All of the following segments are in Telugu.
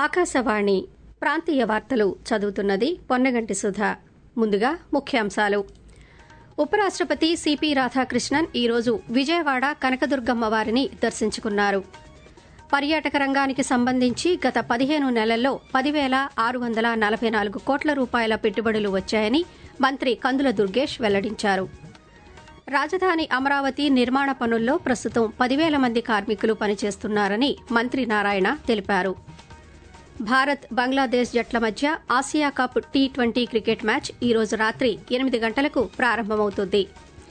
ఆకాశవాణి ప్రాంతీయ వార్తలు చదువుతున్నది పొన్నగంటి సుధ ముందుగా ముఖ్యాంశాలు ఉపరాష్టపతి సిపి రాధాకృష్ణన్ ఈరోజు విజయవాడ కనకదుర్గమ్మ వారిని దర్శించుకున్నారు పర్యాటక రంగానికి సంబంధించి గత పదిహేను నెలల్లో పదివేల ఆరు వందల నలభై నాలుగు కోట్ల రూపాయల పెట్టుబడులు వచ్చాయని మంత్రి కందుల దుర్గేష్ వెల్లడించారు రాజధాని అమరావతి నిర్మాణ పనుల్లో ప్రస్తుతం పదివేల మంది కార్మికులు పనిచేస్తున్నారని మంత్రి నారాయణ తెలిపారు భారత్ బంగ్లాదేశ్ జట్ల మధ్య Asia cup T twenty cricket match ఈ రోజు రాత్రి ఎనిమిది గంటలకు ప్రారంభమవుతుంది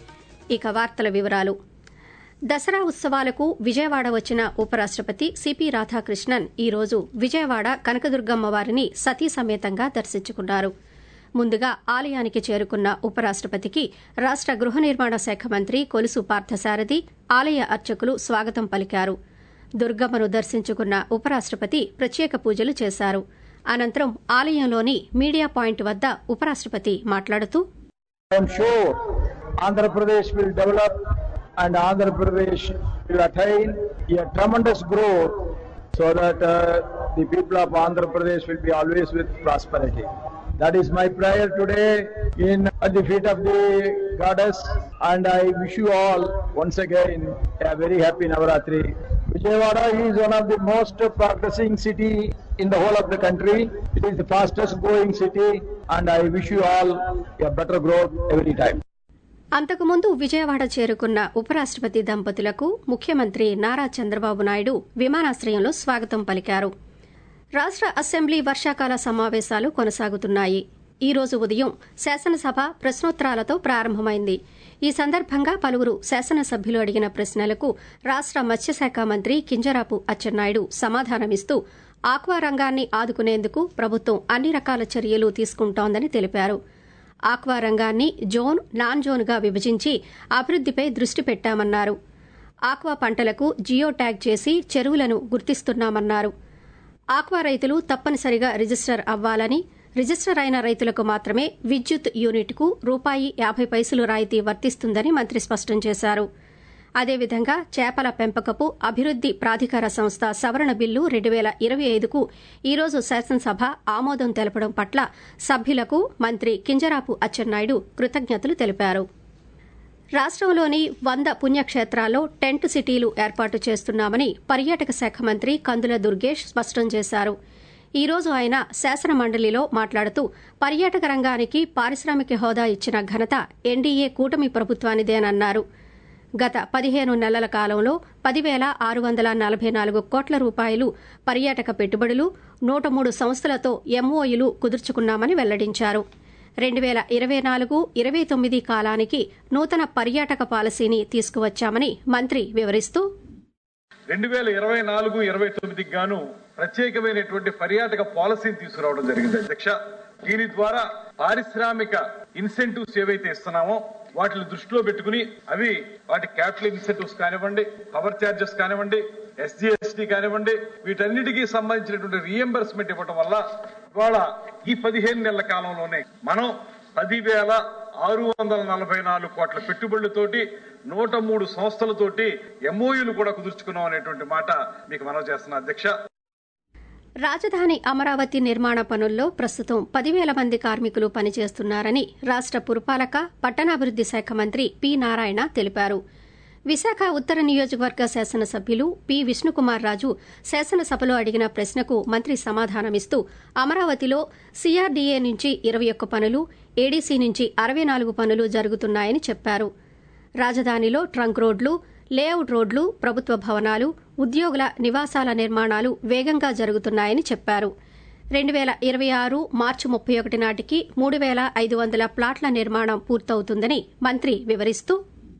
ఇక వార్తల వివరాలు దసరా ఉత్సవాలకు విజయవాడ వచ్చిన ఉపరాష్టపతి సిపి రాధాకృష్ణన్ ఈ రోజు విజయవాడ కనకదుర్గమ్మ వారిని సతీ సమేతంగా దర్శించుకున్నారు ముందుగా ఆలయానికి చేరుకున్న ఉపరాష్టపతికి రాష్ట గృహ నిర్మాణ శాఖ మంత్రి కొలుసు పార్థసారథి ఆలయ అర్చకులు స్వాగతం పలికారు దుర్గమ్మను దర్శించుకున్న ఉపరాష్టపతి ప్రత్యేక పూజలు చేశారు అనంతరం ఆలయంలోని మీడియా పాయింట్ వద్ద ఉపరాష్టపతి మాట్లాడుతూ I am sure Andhra Pradesh will develop and Andhra Pradesh will attain a tremendous growth so that uh, the people of Andhra Pradesh will be always with prosperity. That is my prayer today in at the feet of the goddess and I wish you all once again a very happy Navaratri. Vijayawada is one of the most progressing city in the whole of the country. It is the fastest growing city and I wish you all a better growth every time. అంతకుముందు విజయవాడ చేరుకున్న ఉపరాష్టపతి దంపతులకు ముఖ్యమంత్రి నారా చంద్రబాబు నాయుడు విమానాశ్రయంలో స్వాగతం పలికారు రాష్ట అసెంబ్లీ వర్షాకాల సమావేశాలు కొనసాగుతున్నాయి ఈ రోజు ఉదయం శాసనసభ ప్రశ్నోత్తరాలతో ప్రారంభమైంది ఈ సందర్భంగా పలువురు శాసనసభ్యులు అడిగిన ప్రశ్నలకు రాష్ట మత్స్యశాఖ మంత్రి కింజరాపు అచ్చెన్నాయుడు సమాధానమిస్తూ ఆక్వా రంగాన్ని ఆదుకునేందుకు ప్రభుత్వం అన్ని రకాల చర్యలు తీసుకుంటోందని తెలిపారు ఆక్వా రంగాన్ని జోన్ నాన్ జోన్గా విభజించి అభివృద్దిపై దృష్టి పెట్టామన్నారు ఆక్వా పంటలకు జియో ట్యాగ్ చేసి చెరువులను గుర్తిస్తున్నామన్నారు ఆక్వా రైతులు తప్పనిసరిగా రిజిస్టర్ అవ్వాలని రిజిస్టర్ అయిన రైతులకు మాత్రమే విద్యుత్ యూనిట్కు రూపాయి యాభై పైసలు రాయితీ వర్తిస్తుందని మంత్రి స్పష్టం చేశారు అదేవిధంగా చేపల పెంపకపు అభివృద్ది ప్రాధికార సంస్థ సవరణ బిల్లు రెండు వేల ఇరవై ఐదుకు ఈరోజు శాసనసభ ఆమోదం తెలపడం పట్ల సభ్యులకు మంత్రి కింజరాపు అచ్చెన్నాయుడు కృతజ్ఞతలు తెలిపారు రాష్టంలోని వంద పుణ్యక్షేత్రాల్లో టెంట్ సిటీలు ఏర్పాటు చేస్తున్నామని పర్యాటక శాఖ మంత్రి కందుల దుర్గేష్ స్పష్టం చేశారు ఈ రోజు ఆయన శాసన మండలిలో మాట్లాడుతూ పర్యాటక రంగానికి పారిశ్రామిక హోదా ఇచ్చిన ఘనత ఎన్డీఏ కూటమి ప్రభుత్వానిదేనన్నారు గత పదిహేను నెలల కాలంలో పదివేల ఆరు వందల నలభై నాలుగు కోట్ల రూపాయలు పర్యాటక పెట్టుబడులు నూట మూడు సంస్థలతో ఎంఓయులు కుదుర్చుకున్నామని వెల్లడించారు రెండు వేల ఇరవై నాలుగు ఇరవై తొమ్మిది కాలానికి నూతన పర్యాటక పాలసీని తీసుకువచ్చామని మంత్రి వివరిస్తూ రెండు వేల ఇరవై నాలుగు ఇరవై తొమ్మిదికి గాను ప్రత్యేకమైనటువంటి పర్యాటక పాలసీని తీసుకురావడం జరిగింది అధ్యక్ష దీని ద్వారా పారిశ్రామిక ఇన్సెంటివ్స్ ఏవైతే ఇస్తున్నామో వాటిని దృష్టిలో పెట్టుకుని అవి వాటి క్యాపిటల్ ఇన్సెంటివ్స్ కానివ్వండి పవర్ ఛార్జెస్ కానివ్వండి ఎస్జిఎస్టీ కానివ్వండి వీటన్నిటికీ సంబంధించినటువంటి రీఎంబర్స్మెంట్ ఇవ్వడం వల్ల ఇవాళ ఈ పదిహేను నెలల కాలంలోనే మనం పదివేల ఆరు వందల నలభై నాలుగు కోట్ల పెట్టుబడులతోటి నూట మూడు సంస్థలతోటి ఎంఓయూలు కూడా కుదుర్చుకున్నాం అనేటువంటి మాట మీకు మనవి చేస్తున్నా అధ్యక్ష రాజధాని అమరావతి నిర్మాణ పనుల్లో ప్రస్తుతం పదివేల మంది కార్మికులు పనిచేస్తున్నారని రాష్ట పురపాలక పట్టణాభివృద్ది శాఖ మంత్రి పి నారాయణ తెలిపారు విశాఖ ఉత్తర నియోజకవర్గ శాసనసభ్యులు పి విష్ణుకుమార్ రాజు శాసనసభలో అడిగిన ప్రశ్నకు మంత్రి సమాధానమిస్తూ అమరావతిలో సీఆర్డీఏ నుంచి ఇరవై ఒక్క పనులు ఏడీసీ నుంచి అరవై నాలుగు పనులు జరుగుతున్నాయని చెప్పారు రాజధానిలో ట్రంక్ రోడ్లు లేఅవుట్ రోడ్లు ప్రభుత్వ భవనాలు ఉద్యోగుల నివాసాల నిర్మాణాలు వేగంగా జరుగుతున్నాయని చెప్పారు రెండు వేల ఇరవై ఆరు మార్చి ముప్పై ఒకటి నాటికి మూడు వేల ఐదు వందల ప్లాట్ల నిర్మాణం పూర్తవుతుందని మంత్రి వివరిస్తూ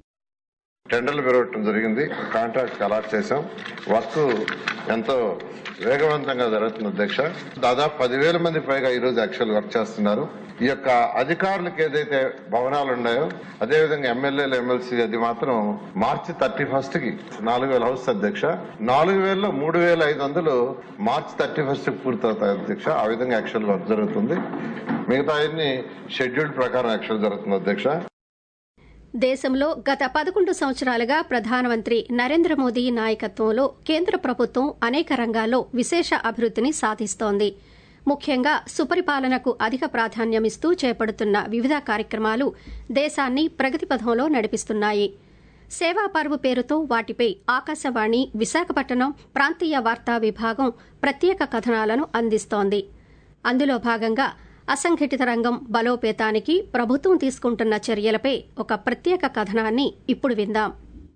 టెండర్లు పెరగటం జరిగింది కాంట్రాక్ట్ అలాట్ చేశాం వర్క్ ఎంతో వేగవంతంగా జరుగుతుంది అధ్యక్ష దాదాపు పదివేల మంది పైగా ఈ రోజు యాక్చువల్ వర్క్ చేస్తున్నారు ఈ యొక్క అధికారులకు ఏదైతే భవనాలు ఉన్నాయో అదేవిధంగా ఎమ్మెల్యేలు ఎమ్మెల్సీ అది మాత్రం మార్చి థర్టీ ఫస్ట్ కి నాలుగు వేల హౌస్ అధ్యక్ష నాలుగు వేలలో మూడు వేల ఐదు వందలు మార్చి థర్టీ ఫస్ట్ కి పూర్తవుతాయి అధ్యక్ష ఆ విధంగా యాక్చువల్ వర్క్ జరుగుతుంది మిగతా అన్ని షెడ్యూల్ ప్రకారం యాక్చువల్ జరుగుతుంది అధ్యక్ష దేశంలో గత పదకొండు సంవత్సరాలుగా ప్రధానమంత్రి నరేంద్ర మోదీ నాయకత్వంలో కేంద్ర ప్రభుత్వం అనేక రంగాల్లో విశేష అభివృద్దిని సాధిస్తోంది ముఖ్యంగా సుపరిపాలనకు అధిక ప్రాధాన్యమిస్తూ చేపడుతున్న వివిధ కార్యక్రమాలు దేశాన్ని ప్రగతిపథంలో నడిపిస్తున్నాయి సేవా పర్వ్ పేరుతో వాటిపై ఆకాశవాణి విశాఖపట్నం ప్రాంతీయ వార్తా విభాగం ప్రత్యేక కథనాలను అందిస్తోంది అందులో భాగంగా అసంఘటిత రంగం బలోపేతానికి ప్రభుత్వం తీసుకుంటున్న చర్యలపై ఒక ప్రత్యేక కథనాన్ని ఇప్పుడు విందాం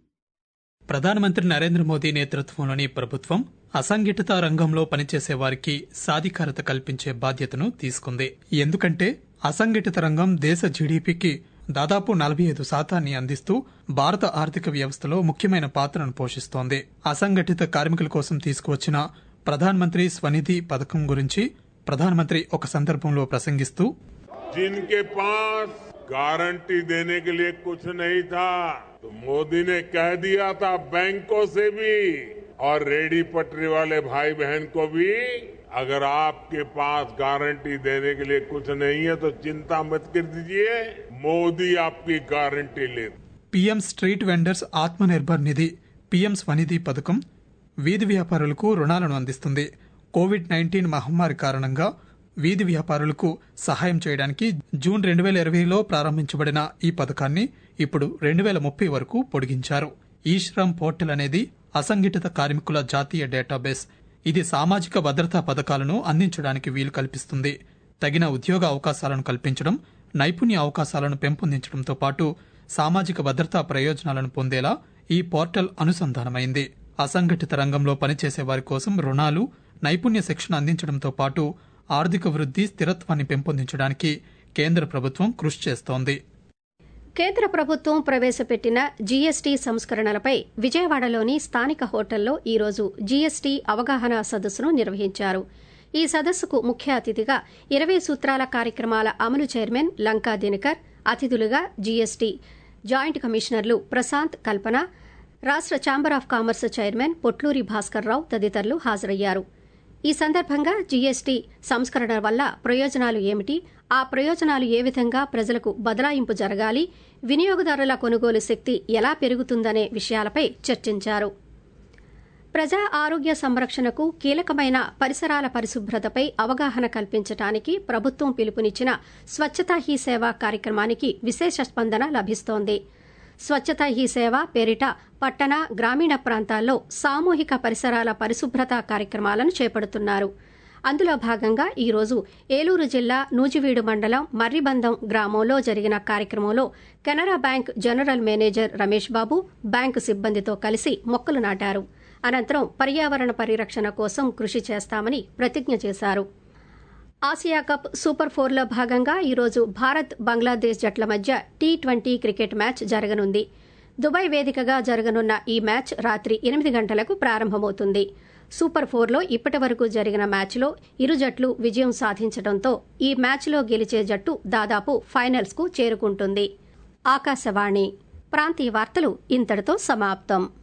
ప్రధానమంత్రి నరేంద్ర మోదీ నేతృత్వంలోని ప్రభుత్వం అసంఘటిత రంగంలో పనిచేసే వారికి సాధికారత కల్పించే బాధ్యతను తీసుకుంది ఎందుకంటే అసంఘటిత రంగం దేశ జీడీపీకి దాదాపు నలభై ఐదు శాతాన్ని అందిస్తూ భారత ఆర్థిక వ్యవస్థలో ముఖ్యమైన పాత్రను పోషిస్తోంది అసంఘటిత కార్మికుల కోసం తీసుకువచ్చిన ప్రధానమంత్రి స్వనిధి పథకం గురించి ప్రధానమంత్రి ఒక సందర్భంలో ప్రసంగిస్తూ जिनके पास गारंटी देने के लिए कुछ नहीं था तो मोदी ने कह दिया था बैंकों से भी और रेडी पटरी वाले भाई बहन को भी अगर आपके पास गारंटी देने के लिए कुछ नहीं है तो चिंता मत कर दीजिए मोदी आपकी गारंटी ले PM street vendors Atmanirbhar Nidhi PM Svanidhi పథకం వీధి వ్యాపారులకు రుణాలను అందిస్తుంది కోవిడ్ నైన్టీన్ మహమ్మారి కారణంగా వీధి వ్యాపారులకు సహాయం చేయడానికి జూన్ రెండు వేల ఇరవైలో ప్రారంభించబడిన ఈ పథకాన్ని ఇప్పుడు రెండు వేల ముప్పై వరకు పొడిగించారు ఈ శ్రమ్ పోర్టల్ అనేది అసంఘటిత కార్మికుల జాతీయ డేటాబేస్ ఇది సామాజిక భద్రతా పథకాలను అందించడానికి వీలు కల్పిస్తుంది తగిన ఉద్యోగ అవకాశాలను కల్పించడం నైపుణ్య అవకాశాలను పెంపొందించడంతో పాటు సామాజిక భద్రతా ప్రయోజనాలను పొందేలా ఈ పోర్టల్ అనుసంధానమైంది అసంఘటిత రంగంలో పనిచేసే వారి కోసం రుణాలు నైపుణ్య శిక్షణ అందించడంతో పాటు ఆర్థిక వృద్ధి స్థిరత్వాన్ని పెంపొందించడానికి కేంద్ర ప్రభుత్వం కృషి చేస్తోంది కేంద్ర ప్రభుత్వం ప్రవేశపెట్టిన జీఎస్టీ సంస్కరణలపై విజయవాడలోని స్థానిక హోటల్లో ఈరోజు జీఎస్టీ అవగాహన సదస్సును నిర్వహించారు ఈ సదస్సుకు ముఖ్య అతిథిగా ఇరవై సూత్రాల కార్యక్రమాల అమలు చైర్మన్ లంకా దినకర్ అతిథులుగా జీఎస్టీ జాయింట్ కమిషనర్లు ప్రశాంత్ కల్పన రాష్ట chamber of commerce chairman Potluri Bhaskar Rao తదితరులు హాజరయ్యారు ఈ సందర్భంగా జీఎస్టీ సంస్కరణ వల్ల ప్రయోజనాలు ఏమిటి ఆ ప్రయోజనాలు ఏ విధంగా ప్రజలకు బదలాయింపు జరగాలి వినియోగదారుల కొనుగోలు శక్తి ఎలా పెరుగుతుందనే విషయాలపై చర్చించారు ప్రజా ఆరోగ్య సంరక్షణకు కీలకమైన పరిసరాల పరిశుభ్రతపై అవగాహన కల్పించడానికి ప్రభుత్వం పిలుపునిచ్చిన స్వచ్ఛతా హీ సేవ కార్యక్రమానికి విశేష స్పందన లభిస్తోంది స్వచ్ఛతా హీ సేవ పేరిట పట్టణ గ్రామీణ ప్రాంతాల్లో సామూహిక పరిసరాల పరిశుభ్రత కార్యక్రమాలను చేపడుతున్నారు అందులో భాగంగా ఈరోజు ఏలూరు జిల్లా నూజివీడు మండలం మర్రిబందం గ్రామంలో జరిగిన కార్యక్రమంలో Canara bank general manager Ramesh Babu bank సిబ్బందితో కలిసి మొక్కలు నాటారు అనంతరం పర్యావరణ పరిరక్షణ కోసం కృషి చేస్తామని ప్రతిజ్ఞ చేశారు ఆసియా కప్ సూపర్ ఫోర్లో భాగంగా ఈరోజు భారత్ బంగ్లాదేశ్ జట్ల మధ్య టీ ట్వంటీ క్రికెట్ మ్యాచ్ జరగనుంది దుబాయ్ వేదికగా జరగనున్న ఈ మ్యాచ్ రాత్రి ఎనిమిది గంటలకు ప్రారంభమవుతుంది సూపర్ ఫోర్లో ఇప్పటి వరకు జరిగిన మ్యాచ్లో ఇరు జట్లు విజయం సాధించడంతో ఈ మ్యాచ్లో గెలిచే జట్టు దాదాపు ఫైనల్స్కు చేరుకుంటుంది ఆకాశవాణి ప్రాంతీయ వార్తలు ఇంతటితో సమాప్తం